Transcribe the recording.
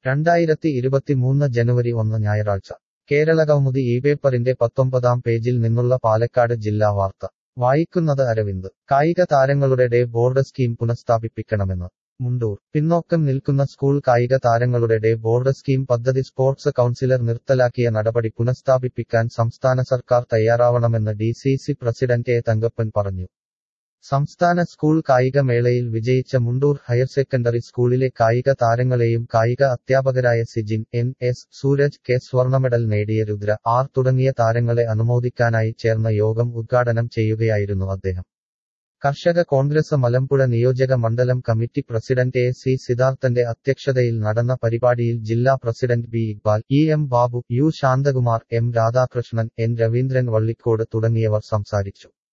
രണ്ടായിരത്തി ഇരുപത്തിമൂന്ന് ജനുവരി ഒന്ന് ഞായറാഴ്ച കേരള കൗമുദി ഈ പേപ്പറിന്റെ പത്തൊമ്പതാം പേജിൽ നിന്നുള്ള പാലക്കാട് ജില്ലാ വാർത്ത വായിക്കുന്നത് അരവിന്ദ് കായിക താരങ്ങളുടെ ഡേ ബോർഡ് സ്കീം പുനഃസ്ഥാപിപ്പിക്കണമെന്ന് മുണ്ടൂർ പിന്നോക്കം നിൽക്കുന്ന സ്കൂൾ കായിക താരങ്ങളുടെ ഡേ ബോർഡ് സ്കീം പദ്ധതി സ്പോർട്സ് കൗൺസിലർ നിർത്തലാക്കിയ നടപടി പുനഃസ്ഥാപിപ്പിക്കാൻ സംസ്ഥാന സർക്കാർ തയ്യാറാവണമെന്ന് D C C president A Thankappan പറഞ്ഞു സംസ്ഥാന സ്കൂൾ കായിക മേളയിൽ വിജയിച്ച മുണ്ടൂർ ഹയർ സെക്കൻഡറി സ്കൂളിലെ കായിക താരങ്ങളെയും കായിക അധ്യാപകരായ Sijin N S Sooraj K സ്വർണമെഡൽ നേടിയ രുദ്ര ആർ തുടങ്ങിയ താരങ്ങളെ അനുമോദിക്കാനായി ചേർന്ന യോഗം ഉദ്ഘാടനം ചെയ്യുകയായിരുന്നു അദ്ദേഹം കർഷക കോൺഗ്രസ് മലമ്പുഴ നിയോജക മണ്ഡലം കമ്മിറ്റി പ്രസിഡന്റ് എ സി സിദ്ധാർത്ഥന്റെ അധ്യക്ഷതയിൽ നടന്ന പരിപാടിയിൽ ജില്ലാ president B Iqbal E M Babu U Shanthakumar M Radhakrishnan N Raveendran Vallikode തുടങ്ങിയവർ സംസാരിച്ചു